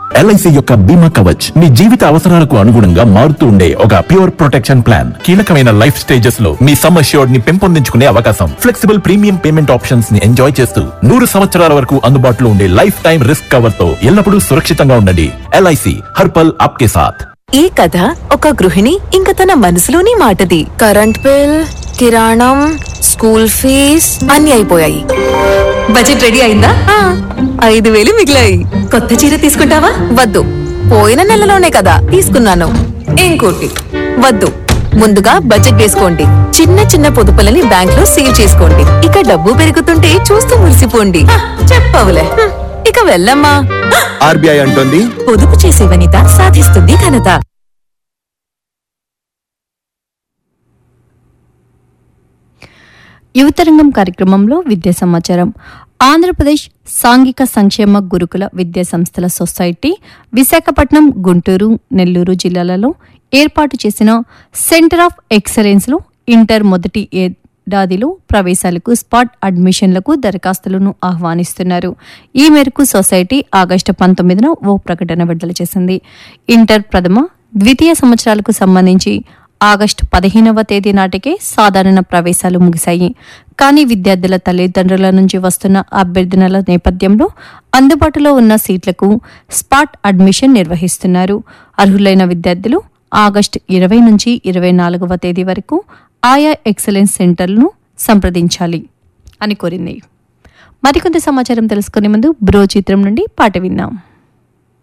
LIC యొక్క బీమా కవచ్ మీ జీవిత అవసరాలకు అనుగుణంగా మారుతూ ఉండే ఒక ప్యూర్ ప్రొటెక్షన్ ప్లాన్ కీలకమైన లైఫ్ స్టేజెస్ లో మీ సమ్ అష్యూర్డ్ ని పెంపొందించుకునే అవకాశం ఫ్లెక్సిబుల్ ప్రీమియం పేమెంట్ ఆప్షన్స్ ని ఎంజాయ్ చేస్తూ నూరు సంవత్సరాల వరకు అందుబాటులో ఉండే లైఫ్ టైం రిస్క్ కవర్ తో ఎల్లప్పుడూ సురక్షితంగా ఉండండి ఎల్ఐసి హర్పల్ ఆప్కే సాథ్ ఈ కథ ఒక గృహిణి ఇంక తన మనసులోని మాటది కరెంట్ బిల్ కిరాణం స్కూల్ ఫీజ్ అన్ని అయిపోయాయి బడ్జెట్ రెడీ అయిందా ఆ, ఐదు వేలు మిగిలాయి కొత్త చీర తీసుకుంటావా వద్దు పోయిన నెలలోనే కదా తీసుకున్నాను ఇంకోటి వద్దు ముందుగా బడ్జెట్ వేసుకోండి చిన్న చిన్న పొదుపులని బ్యాంక్ లో సేవ్ చేసుకోండి ఇక డబ్బు పెరుగుతుంటే చూస్తూ మురిసిపోండి హ, చెప్పవులే హ్మ్, ఇక వెళ్ళమ్మా ఆర్బీఐ అంటోంది పొదుపు చేసే వనిత సాధిస్తుంది ఘనత యువతరంగం కార్యక్రమంలో విద్యా సమాచారం ఆంధ్రప్రదేశ్ సాంఘిక సంక్షేమ గురుకుల విద్యా సంస్థల సొసైటీ విశాఖపట్నం గుంటూరు నెల్లూరు జిల్లాలలో ఏర్పాటు చేసిన సెంటర్ ఆఫ్ ఎక్సలెన్స్లో ఇంటర్ మొదటి ఏడాదిలో ప్రవేశాలకు స్పాట్ అడ్మిషన్లకు దరఖాస్తులను ఆహ్వానిస్తున్నారు ఈ మేరకు సొసైటీ ఆగస్టు పంతొమ్మిదిన ఓ ప్రకటన విడుదల చేసింది ఇంటర్ ప్రథమ ద్వితీయ సంవత్సరాలకు సంబంధించి ఆగస్టు పదిహేనవ తేదీ నాటికే సాధారణ ప్రవేశాలు ముగిశాయి కానీ విద్యార్థుల తల్లిదండ్రుల నుంచి వస్తున్న అభ్యర్థనల నేపథ్యంలో అందుబాటులో ఉన్న సీట్లకు స్పాట్ అడ్మిషన్ నిర్వహిస్తున్నారు అర్హులైన విద్యార్థులు ఆగస్టు ఇరవై నుంచి ఇరవై నాలుగవ తేదీ వరకు ఆయా ఎక్సలెన్స్ సెంటర్లను సంప్రదించాలి అని కోరింది మరికొంత సమాచారం తెలుసుకునే ముందు బ్రో చిత్రం నుండి పాట విన్నాం